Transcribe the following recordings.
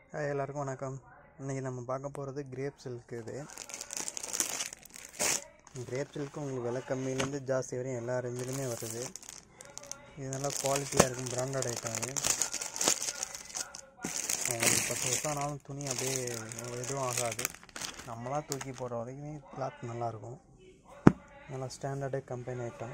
hi எல்லாருக்கும் வணக்கம் இன்றைக்கி நம்ம பார்க்க போகிறது கிரேப் சில்க் இது கிரேப் சில்க்கு உங்களுக்கு விலை கம்மியிலேருந்து ஜாஸ்தி வரையும் எல்லா ரேஞ்சிலுமே வருது இது நல்லா குவாலிட்டியாக இருக்கும் பிராண்டட் ஐட்டம் இது உங்களுக்கு பத்து வருஷம் ஆனாலும் துணி அப்படியே எதுவும் ஆகாது நம்மளாக தூக்கி போடுற வரைக்குமே கிளாத் நல்லாயிருக்கும் நல்லா ஸ்டாண்டர்டு கம்பெனி ஐட்டம்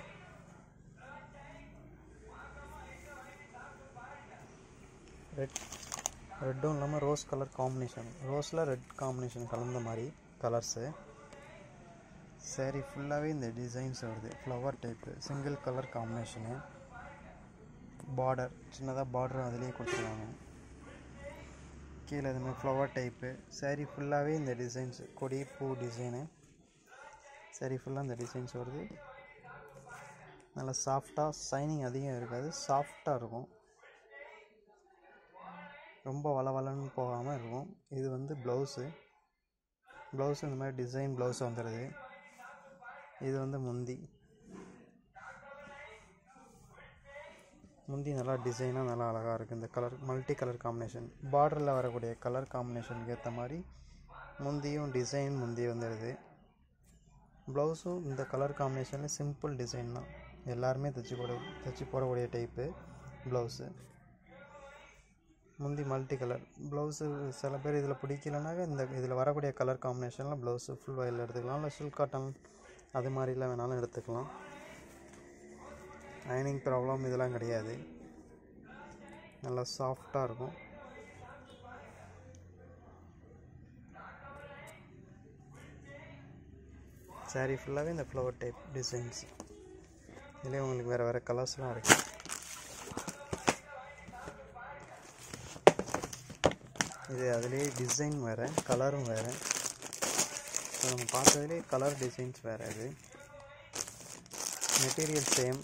ரெட் ரெட்டும் இல்லாமல் ரோஸ் கலர் காம்பினேஷன் ரோஸில் ரெட் காம்பினேஷன் கலந்த மாதிரி கலர்ஸு saree ஃபுல்லாகவே இந்த டிசைன்ஸ் வருது flower type single colour combination border சின்னதாக பார்டர் அதுலேயே கொடுத்துருவாங்க கீழே இதுமாதிரி ஃப்ளவர் டைப்பு saree ஃபுல்லாகவே இந்த டிசைன்ஸ் கொடி பூ டிசைனு saree ஃபுல்லாக இந்த டிசைன்ஸ் வருது நல்லா சாஃப்டாக சைனிங் அதிகம் இருக்காது சாஃப்டாக இருக்கும் ரொம்ப வளவலன்னு போகாமல் இருக்கும் இது வந்து ப்ளவுஸு ப்ளவுஸ் இந்த மாதிரி டிசைன் ப்ளவுஸ் வந்துடுது இது வந்து முந்தி முந்தி நல்லா டிசைனாக நல்லா அழகாக இருக்குது இந்த கலர் மல்டி கலர் காம்பினேஷன் பார்டரில் வரக்கூடிய கலர் காம்பினேஷனுக்கு ஏற்ற மாதிரி முந்தியும் டிசைன் முந்தி வந்துடுது ப்ளவுஸும் இந்த கலர் காம்பினேஷனில் சிம்பிள் டிசைன் தான் எல்லாருமே தைச்சி போட தைச்சி போடக்கூடிய டைப்பு ப்ளவுஸு முந்தி மல்டி கலர் ப்ளவுஸு சில பேர் இதில் பிடிக்கலனாக்க இந்த இதில் வரக்கூடிய கலர் காம்பினேஷனில் ப்ளவுஸு ஃபுல் வயலில் எடுத்துக்கலாம் இல்லை சில்க் காட்டன் அது மாதிரிலாம் வேணாலும் எடுத்துக்கலாம் அயனிங் ப்ராப்ளம் இதெல்லாம் கிடையாது நல்லா சாஃப்டாக இருக்கும் saree ஃபுல்லாகவே இந்த ஃப்ளவர் டைப் டிசைன்ஸ் இதுலேயே உங்களுக்கு வேறு வேறு கலர்ஸ்லாம் இருக்குது இது அதுலேயே டிசைன் வேறு கலரும் வேறு ஸோ நம்ம பார்த்ததுலேயே கலர் டிசைன்ஸ் வேறு இது மெட்டீரியல் சேம்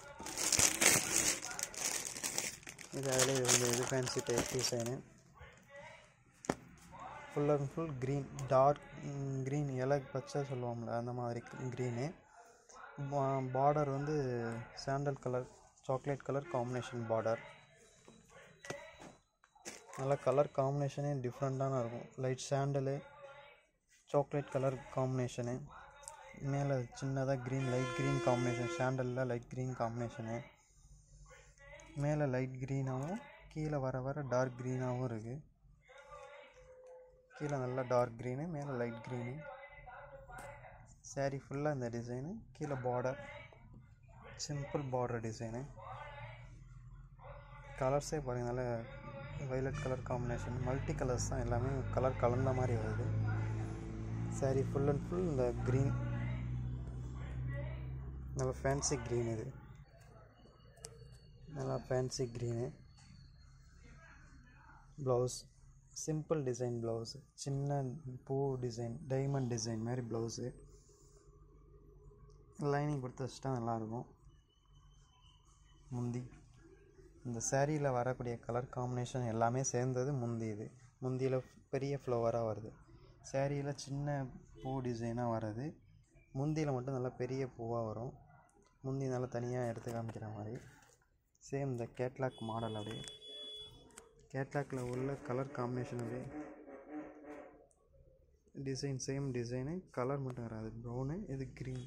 இது அதிலே வந்து இது fancy type design full and full green dark green இலை பச்சை சொல்லுவோம்ல அந்த மாதிரி க்ரீனு பார்டர் வந்து sandal colour chocolate colour combination border நல்லா கலர் காம்பினேஷனே டிஃப்ரெண்ட்டான இருக்கும் light sandal chocolate colour combination மேலே சின்னதாக க்ரீன் லைட் க்ரீன் காம்பினேஷன் சாண்டலில் லைட் க்ரீன் காம்பினேஷனு மேலே லைட் க்ரீனாகவும் கீழே வர வர டார்க் க்ரீனாகவும் இருக்குது கீழே நல்லா டார்க் க்ரீனு மேலே லைட் க்ரீனு saree ஃபுல்லாக இந்த டிசைனு கீழே பார்டர் சிம்பிள் பார்டர் டிசைனு கலர்ஸே பாருங்கள் நல்ல violet colour combination multi colours தான் எல்லாமே கலர் கலந்த மாதிரி வருது saree ஃபுல் அண்ட் ஃபுல் இந்த க்ரீன் நல்லா ஃபேன்சி க்ரீன் இது நல்லா fancy green blouse simple design blouse சின்ன பூ டிசைன் டைமண்ட் டிசைன் மாதிரி ப்ளவுஸு லைனிங் கொடுத்து வச்சுட்டா நல்லாயிருக்கும் முந்தி இந்த சேரீயில் வரக்கூடிய கலர் காம்பினேஷன் எல்லாமே சேர்ந்தது முந்தி இது முந்தியில் பெரிய ஃப்ளவராக வருது சேரீயில் சின்ன பூ டிசைனாக வருது முந்தியில் மட்டும் நல்லா பெரிய பூவாக வரும் முந்தி நல்லா தனியாக எடுத்து காமிக்கிற மாதிரி சேம் இந்த கேட்லாக் மாடல் அப்படியே கேட்லாக்கில் உள்ள கலர் காம்பினேஷன் அப்படியே டிசைன் சேம் டிசைனு கலர் மட்டும் வராது ப்ரௌனு இது க்ரீன்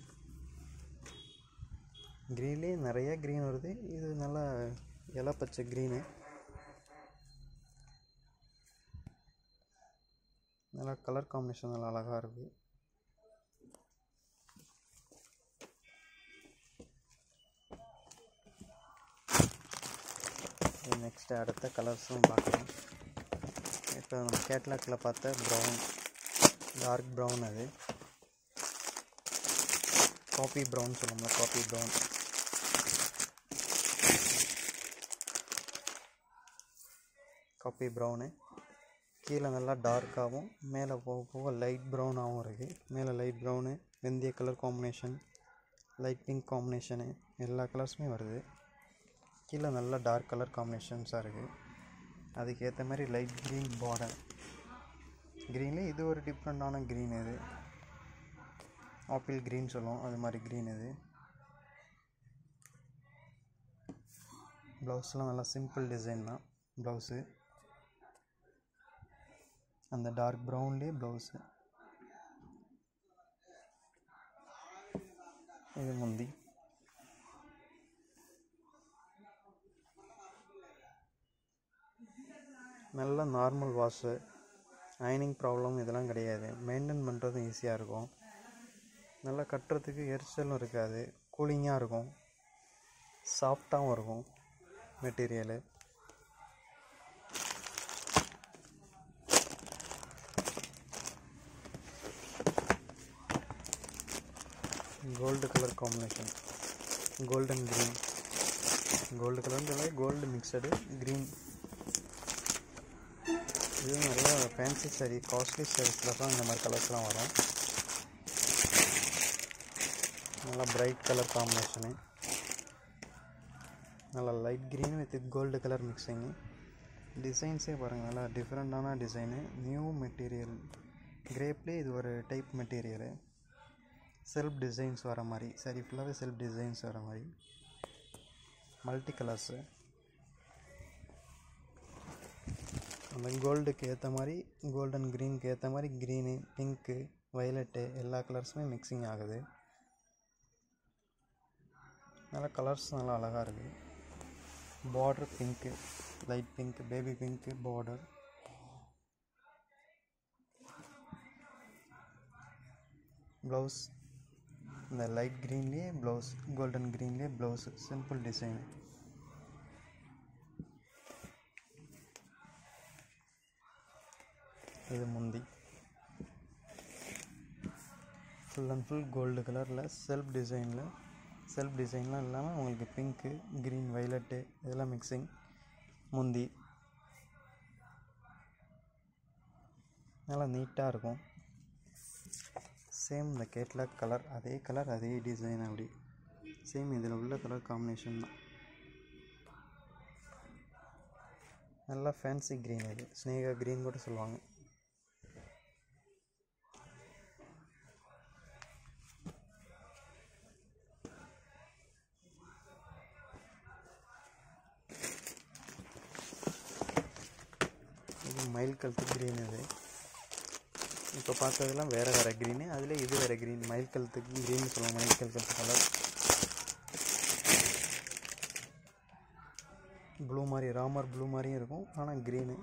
க்ரீன்லேயே நிறைய க்ரீன் வருது இது நல்லா இலை பச்சை க்ரீனு நல்லா கலர் காம்பினேஷன் நல்லா அழகாக இருக்குது நெக்ஸ்ட்டு அடுத்த கலர்ஸும் பார்க்கலாம் இப்போ நம்ம கேட்லாக்கில் பார்த்த ப்ரௌன் டார்க் ப்ரௌன் அது காஃபி ப்ரௌன் சொல்லுவோம்ல காஃபி ப்ரௌன் காஃபி ப்ரௌனு கீழே நல்லா டார்க்காகவும் மேலே போக போக லைட் ப்ரௌனாகவும் இருக்குது மேலே லைட் ப்ரௌனு வெந்தய colour combination light pink combination எல்லா கலர்ஸுமே வருது கீழே நல்லா டார்க் கலர் காம்பினேஷன்ஸாக இருக்குது அதுக்கேற்ற மாதிரி லைட் க்ரீன் பார்டர் க்ரீன்லேயே இது ஒரு டிஃப்ரெண்ட்டான க்ரீன் இது ஆப்பிள் க்ரீன் சொல்லுவோம் அது மாதிரி க்ரீன் இது ப்ளவுஸ்லாம் நல்லா சிம்பிள் டிசைன் தான் ப்ளவுஸு அந்த டார்க் ப்ரௌன்லேயே ப்ளவுஸு இது முந்தி நல்ல நார்மல் வாஷு அயனிங் ப்ராப்ளம் இதெல்லாம் கிடையாது மெயின்டைன் பண்ணுறதும் ஈஸியாக இருக்கும் நல்லா கட்டுறதுக்கு எரிச்சலும் இருக்காது கூலிங்காக இருக்கும் சாஃப்டாகவும் இருக்கும் material gold colour combination golden green gold கலர்ன்றது கோல்டு மிக்சடு க்ரீன் இது நிறையா ஃபேன்சி சாரீ காஸ்ட்லி சாரீஸில் தான் இந்த மாதிரி கலர்ஸ்லாம் வரும் நல்லா பிரைட் கலர் காம்பினேஷனு நல்லா light green with gold colour mixing டிசைன்ஸே பாருங்கள் நல்லா டிஃப்ரெண்ட்டான டிசைனு நியூ மெட்டீரியல் கிரேப்லேயே இது ஒரு டைப் மெட்டீரியலு செல்ஃப் டிசைன்ஸ் வர மாதிரி சரி ஃபுல்லாகவே செல்ஃப் டிசைன்ஸ் வர மாதிரி மல்டி கலர்ஸு அந்த கோல்டுக்கு ஏற்ற மாதிரி கோல்டன் க்ரீனுக்கு ஏற்ற மாதிரி க்ரீனு பிங்க்கு வயலட்டு எல்லா கலர்ஸுமே மிக்சிங் ஆகுது நல்லா கலர்ஸ் நல்லா அழகாக இருக்குது border pink light pink baby pink border blouse இந்த லைட் க்ரீன்லேயே ப்ளவுஸ் கோல்டன் க்ரீன்லேயே ப்ளவுஸ் சிம்பிள் டிசைன் இது முந்தி ஃபுல் அண்ட் ஃபுல் கோல்டு கலரில் செல்ஃப் டிசைனில் செல்ஃப் டிசைன்லாம் இல்லாமல் உங்களுக்கு பிங்க்கு க்ரீன் வைலட்டு இதெல்லாம் மிக்சிங் முந்தி நல்லா நீட்டாக இருக்கும் சேம் இந்த கேட்லாக் கலர் அதே கலர் அதே டிசைன் அப்படி சேம் இதில் உள்ள கலர் காம்பினேஷன் தான் நல்லா ஃபேன்சி க்ரீன் இது ஸ்னேகா க்ரீன் கூட சொல்லுவாங்க இது மயில் கழுத்து க்ரீன் இது இப்போ பார்த்ததெல்லாம் வேறு வேறு க்ரீனு அதில் இது வேறு க்ரீன் மயில் கழுத்துக்கு க்ரீன் சொல்லுவாங்க மயில் கழுத்து கலர் ப்ளூ மாதிரி ராமர் ப்ளூ மாதிரியும் இருக்கும் ஆனால் க்ரீனு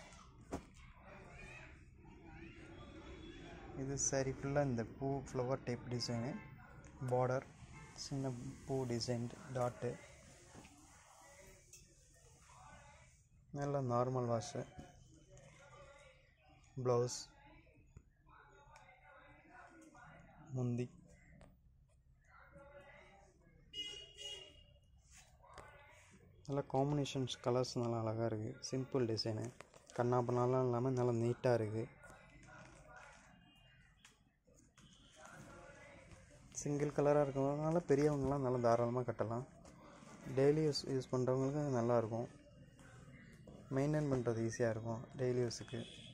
இது சரி ஃபுல்லாக இந்த பூ ஃப்ளவர் டைப் டிசைனு பார்டர் சின்ன பூ டிசைன் டாட்டு நல்ல நார்மல் வாஷு ப்ளவுஸ் முந்தி நல்லா காம்பினேஷன்ஸ் கலர்ஸ் நல்லா அழகாக இருக்குது சிம்பிள் டிசைனு கண்ணா பண்ணாலாம் இல்லாமல் நல்லா நீட்டாக இருக்குது சிங்கிள் கலராக இருக்கிறதுனால பெரியவங்களாம் நல்லா தாராளமாக கட்டலாம் டெய்லி யூஸ் யூஸ் பண்ணுறவங்களுக்கு நல்லாயிருக்கும் மெயின்டைன் பண்ணுறது ஈஸியாக இருக்கும் டெய்லி யூஸுக்கு